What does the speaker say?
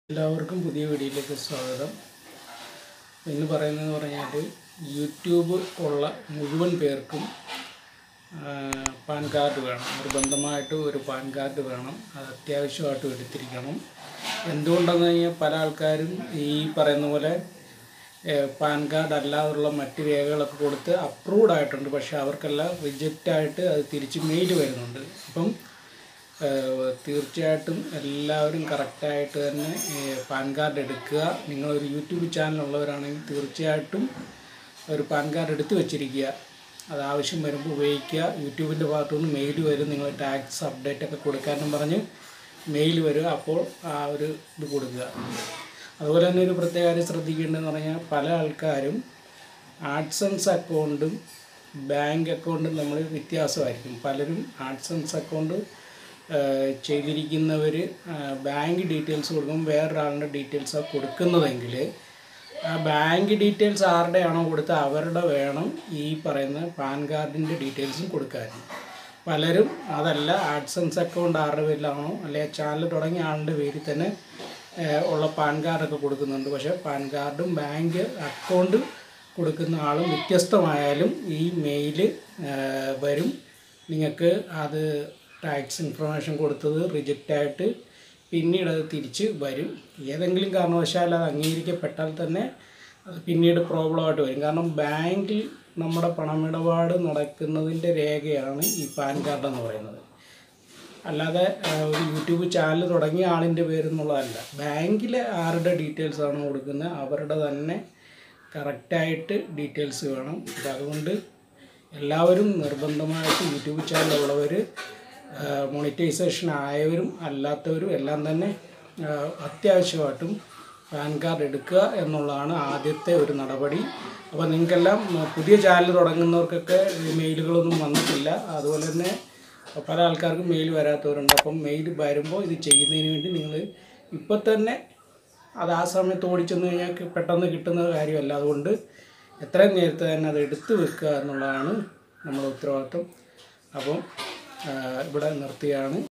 എല്ലാവർക്കും പുതിയ വീഡിയോയിലേക്ക് സ്വാഗതം ഇന്ന് പറയുന്നതെന്ന് പറഞ്ഞാൽ യൂട്യൂബ് ഉള്ള മുഴുവൻ പേർക്കും ആ, പാൻ കാർഡ് വേണം നിർബന്ധമായിട്ട് ഒരു പാൻ കാർഡ് വേണം അത് അത്യാവശ്യമായിട്ടും എടുത്തിരിക്കണം എന്തുകൊണ്ടെന്ന് കഴിഞ്ഞാൽ പല ആൾക്കാരും ഈ പറയുന്ന പോലെ ഏ, പാൻ കാർഡ് അല്ലാതുള്ള മറ്റ് രേഖകളൊക്കെ കൊടുത്ത് അപ്രൂവ്ഡ് ആയിട്ടുണ്ട് പക്ഷേ അവർക്കെല്ലാം റിജക്റ്റ് ആയിട്ട് അത് തിരിച്ച് മെയിൽ വരുന്നുണ്ട് അപ്പം ഏഹ് തീർച്ചയായിട്ടും എല്ലാവരും കറക്റ്റായിട്ട് തന്നെ ഏഹ് പാൻ കാർഡ് എടുക്കുക നിങ്ങളൊരു യൂട്യൂബ് ചാനലുള്ളവരാണെങ്കിൽ തീർച്ചയായിട്ടും ഒരു പാൻ കാർഡ് എടുത്ത് വെച്ചിരിക്കുക അത് ആവശ്യം വരുമ്പോൾ ഉപയോഗിക്കുക യൂട്യൂബിൻ്റെ ഭാഗത്തു നിന്ന് മെയിൽ വരും നിങ്ങൾ ടാക്സ് അപ്ഡേറ്റ് ഒക്കെ കൊടുക്കാനും പറഞ്ഞ് മെയിൽ വരും അപ്പോൾ ആ ഒരു ഇത് കൊടുക്കുക അതുപോലെ തന്നെ ഒരു പ്രത്യേക കാര്യം ശ്രദ്ധിക്കേണ്ടതെന്ന് പറഞ്ഞാൽ പല ആൾക്കാരും ആഡ്സൻസ് അക്കൗണ്ടും ബാങ്ക് അക്കൗണ്ടും നമ്മൾ വ്യത്യാസമായിരിക്കും പലരും ആഡ്സൻസ് അക്കൗണ്ട് ചെയ്തിരിക്കുന്നവർ ബാങ്ക് ഡീറ്റെയിൽസ് കൊടുക്കുമ്പോൾ വേറൊരാളുടെ ഡീറ്റെയിൽസാണ് കൊടുക്കുന്നതെങ്കിൽ ആ ബാങ്ക് ഡീറ്റെയിൽസ് ആരുടെയാണോ കൊടുത്ത് അവരുടെ വേണം ഈ പറയുന്ന പാൻ കാർഡിൻ്റെ ഡീറ്റെയിൽസും കൊടുക്കാൻ പലരും അതല്ല ആഡ്സൻസ് അക്കൗണ്ട് ആരുടെ പേരിലാണോ അല്ലെങ്കിൽ ചാനൽ തുടങ്ങിയ ആളുടെ പേരിൽ തന്നെ ഏഹ്, ഉള്ള പാൻ കാർഡൊക്കെ കൊടുക്കുന്നുണ്ട് പക്ഷേ പാൻ കാർഡും ബാങ്ക് അക്കൗണ്ട് കൊടുക്കുന്ന ആളും വ്യത്യസ്തമായാലും ഈ മെയിൽ വരും നിങ്ങൾക്ക് അത് ടാക്സ് ഇൻഫർമേഷൻ കൊടുത്തത് റിജക്റ്റ് ആയിട്ട് പിന്നീട് അത് തിരിച്ച് വരും ഏതെങ്കിലും കാരണവശാൽ അത് അംഗീകരിക്കപ്പെട്ടാൽ തന്നെ അത് പിന്നീട് പ്രോബ്ലമായിട്ട് വരും കാരണം ബാങ്കിൽ നമ്മുടെ പണമിടപാട് നടക്കുന്നതിൻ്റെ രേഖയാണ് ഈ പാൻ കാർഡ് എന്ന് പറയുന്നത് അല്ലാതെ ആ, ഒരു യൂട്യൂബ് ചാനൽ തുടങ്ങിയ ആളിൻ്റെ പേരെന്നുള്ളതല്ല ബാങ്കിലെ ആരുടെ ഡീറ്റെയിൽസ് ആണ് കൊടുക്കുന്നത് അവരുടെ തന്നെ കറക്റ്റായിട്ട് ഡീറ്റെയിൽസ് വേണം അപ്പം അതുകൊണ്ട് എല്ലാവരും നിർബന്ധമായിട്ട് യൂട്യൂബ് ചാനലുള്ളവർ മോണിറ്റൈസേഷൻ ആയവരും അല്ലാത്തവരും എല്ലാം തന്നെ ആ, അത്യാവശ്യമായിട്ടും പാൻ കാർഡ് എടുക്കുക എന്നുള്ളതാണ് ആദ്യത്തെ ഒരു നടപടി അപ്പോൾ നിങ്ങൾക്കെല്ലാം ഉം, പുതിയ ചാനൽ തുടങ്ങുന്നവർക്കൊക്കെ ഈ മെയിലുകളൊന്നും വന്നിട്ടില്ല അതുപോലെ തന്നെ പല ആൾക്കാർക്കും മെയിൽ വരാത്തവരുണ്ട് അപ്പം മെയിൽ വരുമ്പോൾ ഇത് ചെയ്യുന്നതിന് വേണ്ടി നിങ്ങൾ ഇപ്പം തന്നെ അത് ആ സമയത്ത് ഓടിച്ചെന്ന് കഴിഞ്ഞാൽ കി- പെട്ടെന്ന് കിട്ടുന്ന കാര്യമല്ല അതുകൊണ്ട് എത്രയും നേരത്തെ തന്നെ അത് എടുത്തു വെക്കുക എന്നുള്ളതാണ് നമ്മുടെ ഉത്തരവാദിത്വം അപ്പം ആ, ഇവിടെ നിർത്തിയാണ്